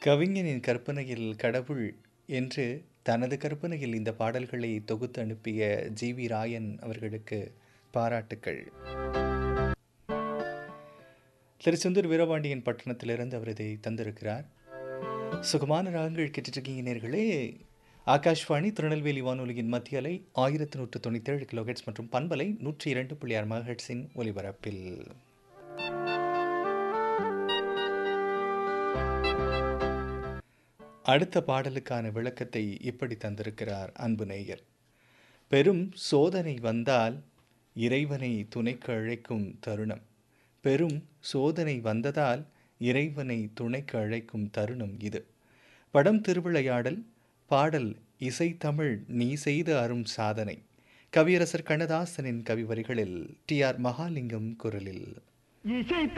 கவிஞனின் கற்பனையில் கடவுள் என்று தனது கற்பனையில் இந்த பாடல்களை தொகுத்து அனுப்பிய ஜி வி ராயன் அவர்களுக்கு பாராட்டுக்கள் திருச்செந்தூர் வீரபாண்டியன் பட்டணத்திலிருந்து அவர் இதை தந்திருக்கிறார் சுகமான ராகங்கள் கேட்டுட்ருக்கீங்க நேர்களே ஆகாஷ்வாணி திருநெல்வேலி வானொலியின் மத்திய அலை ஆயிரத்தி நூற்று தொண்ணூற்றி ஏழு கிலோஹெட்ஸ் மற்றும் பண்பலை நூற்றி இரண்டு புள்ளி ஆறு மகஹெட்ஸின் ஒலிபரப்பில் அடுத்த பாடலுக்கான விளக்கத்தை இப்படி தந்திருக்கிறார் அன்பு நேயர் பெரும் சோதனை வந்தால் இறைவனை துணைக்கு அழைக்கும் தருணம் பெரும் சோதனை வந்ததால் இறைவனை துணைக்கு அழைக்கும் தருணம் இது படம் திருவிளையாடல் பாடல் இசைத்தமிழ் நீ செய்த அரும் சாதனை கவியரசர் கண்ணதாசனின் கவிவரிகளில் டி ஆர் மகாலிங்கம் குரலில் இசை